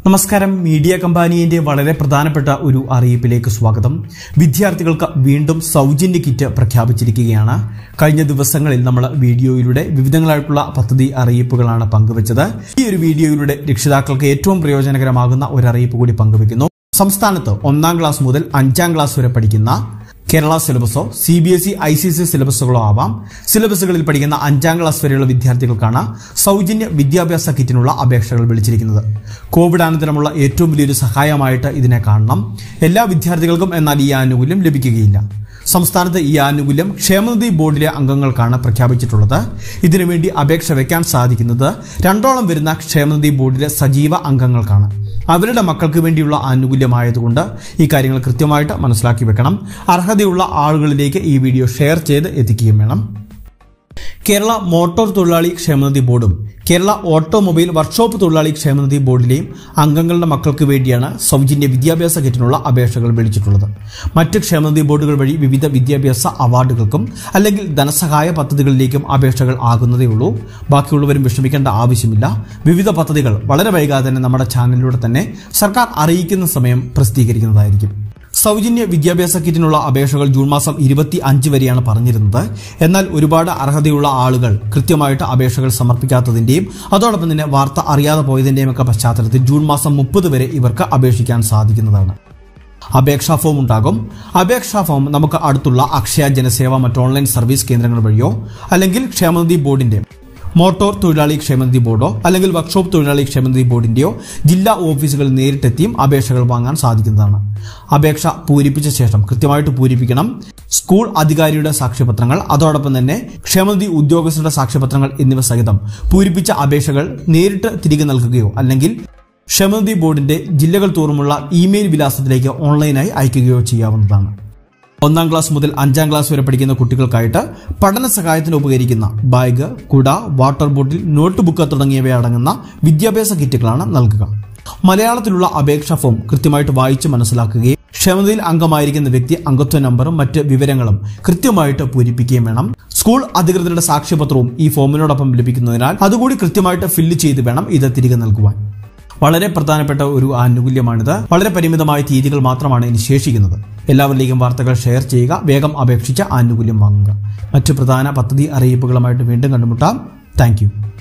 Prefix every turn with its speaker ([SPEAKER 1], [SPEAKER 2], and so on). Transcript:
[SPEAKER 1] നമസ്കാരം മീഡിയ കമ്പാനിയുടെ വളരെ പ്രധാനപ്പെട്ട ഒരു അറിയിപ്പിലേക്ക് സ്വാഗതം വിദ്യാർത്ഥികൾക്ക് വീണ്ടും സൗജന്യ കിറ്റ് പ്രഖ്യാപിച്ചിരിക്കുകയാണ് കഴിഞ്ഞ ദിവസങ്ങളിൽ നമ്മൾ വീഡിയോയിലൂടെ വിവിധങ്ങളായിട്ടുള്ള പദ്ധതി അറിയിപ്പുകളാണ് പങ്കുവച്ചത് ഈ ഒരു വീഡിയോയിലൂടെ രക്ഷിതാക്കൾക്ക് ഏറ്റവും പ്രയോജനകരമാകുന്ന ഒരു അറിയിപ്പ് കൂടി പങ്കുവയ്ക്കുന്നു സംസ്ഥാനത്ത് ഒന്നാം ക്ലാസ് മുതൽ അഞ്ചാം ക്ലാസ് വരെ പഠിക്കുന്ന കേരള സിലബസോ C B S E I C C സിലബസുകളോ ആവാം സിലബസുകളിൽ പഠിക്കുന്ന അഞ്ചാം ക്ലാസ് വരെയുള്ള വിദ്യാർത്ഥികൾക്കാണ് സൗജന്യ വിദ്യാഭ്യാസ കിറ്റിനുള്ള അപേക്ഷകൾ വിളിച്ചിരിക്കുന്നത് കോവിഡ് അനന്തരമുള്ള ഏറ്റവും വലിയൊരു സഹായമായിട്ട് ഇതിനെ കാണണം എല്ലാ വിദ്യാർത്ഥികൾക്കും എന്നാൽ ഈ ആനുകൂല്യം ലഭിക്കുകയില്ല സംസ്ഥാനത്ത് ഈ ആനുകൂല്യം ക്ഷേമനിധി ബോർഡിലെ അംഗങ്ങൾക്കാണ് പ്രഖ്യാപിച്ചിട്ടുള്ളത് ഇതിനുവേണ്ടി അപേക്ഷ വയ്ക്കാൻ സാധിക്കുന്നത് രണ്ടോളം വരുന്ന ക്ഷേമനിധി ബോർഡിലെ സജീവ അംഗങ്ങൾക്കാണ് അവരുടെ മക്കൾക്ക് വേണ്ടിയുള്ള ആനുകൂല്യമായതുകൊണ്ട് ഈ കാര്യങ്ങൾ കൃത്യമായിട്ട് മനസ്സിലാക്കി വെക്കണം അർഹതയുള്ള ആളുകളിലേക്ക് ഈ വീഡിയോ ഷെയർ ചെയ്ത് എത്തിക്കുകയും വേണം കേരള മോട്ടോർ തൊഴിലാളി ക്ഷേമനിധി ബോർഡും കേരള ഓട്ടോമൊബൈൽ വർക്ക്ഷോപ്പ് തൊഴിലാളി ക്ഷേമനിധി ബോർഡിലെയും അംഗങ്ങളുടെ മക്കൾക്ക് വേണ്ടിയാണ് സൗജന്യ വിദ്യാഭ്യാസ കിറ്റിനുള്ള അപേക്ഷകൾ വിളിച്ചിട്ടുള്ളത് മറ്റ് ക്ഷേമനിധി ബോർഡുകൾ വഴി വിവിധ വിദ്യാഭ്യാസ അവാർഡുകൾക്കും അല്ലെങ്കിൽ ധനസഹായ പദ്ധതികളിലേക്കും അപേക്ഷകൾ ആകുന്നതേ ഉള്ളൂ ബാക്കിയുള്ളവരും വിഷമിക്കേണ്ട ആവശ്യമില്ല വിവിധ പദ്ധതികൾ വളരെ വൈകാതെ തന്നെ നമ്മുടെ ചാനലിലൂടെ തന്നെ സർക്കാർ അറിയിക്കുന്ന സമയം പ്രസിദ്ധീകരിക്കുന്നതായിരിക്കും സൗജന്യ വിദ്യാഭ്യാസ കിറ്റിനുള്ള അപേക്ഷകൾ ജൂൺ മാസം ഇരുപത്തി അഞ്ച് വരെയാണ് പറഞ്ഞിരുന്നത് എന്നാൽ ഒരുപാട് അർഹതയുള്ള ആളുകൾ കൃത്യമായിട്ട് അപേക്ഷകൾ സമർപ്പിക്കാത്തതിന്റെയും അതോടൊപ്പം തന്നെ വാർത്ത അറിയാതെ പോയതിന്റെയും ഒക്കെ പശ്ചാത്തലത്തിൽ ജൂൺ മാസം മുപ്പത് വരെ ഇവർക്ക് അപേക്ഷിക്കാൻ സാധിക്കുന്നതാണ് അപേക്ഷാ ഫോം ഉണ്ടാകും അപേക്ഷാ ഫോം നമുക്ക് അടുത്തുള്ള അക്ഷയ ജനസേവ മറ്റ് ഓൺലൈൻ സർവീസ് കേന്ദ്രങ്ങൾ വഴിയോ അല്ലെങ്കിൽ ക്ഷേമനിധി ബോർഡിന്റെ മോട്ടോർ തൊഴിലാളി ക്ഷേമനിധി ബോർഡോ അല്ലെങ്കിൽ വർക്ക്ഷോപ്പ് തൊഴിലാളി ക്ഷേമനിധി ബോർഡിന്റെയോ ജില്ലാ ഓഫീസുകളിൽ നേരിട്ടെത്തിയും അപേക്ഷകൾ വാങ്ങാൻ സാധിക്കുന്നതാണ് അപേക്ഷ പൂരിപ്പിച്ച ശേഷം കൃത്യമായിട്ട് പൂരിപ്പിക്കണം സ്കൂൾ അധികാരിയുടെ സാക്ഷ്യപത്രങ്ങൾ അതോടൊപ്പം തന്നെ ക്ഷേമനിധി ഉദ്യോഗസ്ഥരുടെ സാക്ഷ്യപത്രങ്ങൾ എന്നിവ സഹിതം പൂരിപ്പിച്ച അപേക്ഷകൾ നേരിട്ട് തിരികെ നൽകുകയോ അല്ലെങ്കിൽ ക്ഷേമനിധി ബോർഡിന്റെ ജില്ലകൾ തോറുമുള്ള ഇമെയിൽ വിലാസത്തിലേക്ക് ഓൺലൈനായി അയക്കുകയോ ചെയ്യാവുന്നതാണ് ഒന്നാം ക്ലാസ് മുതൽ അഞ്ചാം ക്ലാസ് വരെ പഠിക്കുന്ന കുട്ടികൾക്കായിട്ട് പഠന സഹായത്തിന് ഉപകരിക്കുന്ന ബാഗ് കുട വാട്ടർ ബോട്ടിൽ നോട്ട് ബുക്ക് തുടങ്ങിയവ അടങ്ങുന്ന വിദ്യാഭ്യാസ കിറ്റുകളാണ് നൽകുക മലയാളത്തിലുള്ള അപേക്ഷാ ഫോം കൃത്യമായിട്ട് വായിച്ച് മനസ്സിലാക്കുകയും ക്ഷമതയിൽ അംഗമായിരിക്കുന്ന വ്യക്തി അംഗത്വ നമ്പറും മറ്റ് വിവരങ്ങളും കൃത്യമായിട്ട് പൂരിപ്പിക്കുകയും വേണം സ്കൂൾ അധികൃതരുടെ സാക്ഷ്യപത്രവും ഈ ഫോമിനോടൊപ്പം ലഭിക്കുന്നതിനാൽ അതുകൂടി കൃത്യമായിട്ട് ഫില്ല് ചെയ്ത് വേണം ഇത് തിരികെ നൽകുവാൻ വളരെ പ്രധാനപ്പെട്ട ഒരു ആനുകൂല്യമാണിത് വളരെ പരിമിതമായ തീയതികൾ മാത്രമാണ് ഇനി ശേഷിക്കുന്നത് എല്ലാവരിലേക്കും വാർത്തകൾ ഷെയർ ചെയ്യുക വേഗം അപേക്ഷിച്ച ആനുകൂല്യം വാങ്ങുക മറ്റു പ്രധാന പദ്ധതി അറിയിപ്പുകളുമായിട്ട് വീണ്ടും കണ്ടുമുട്ടാം താങ്ക്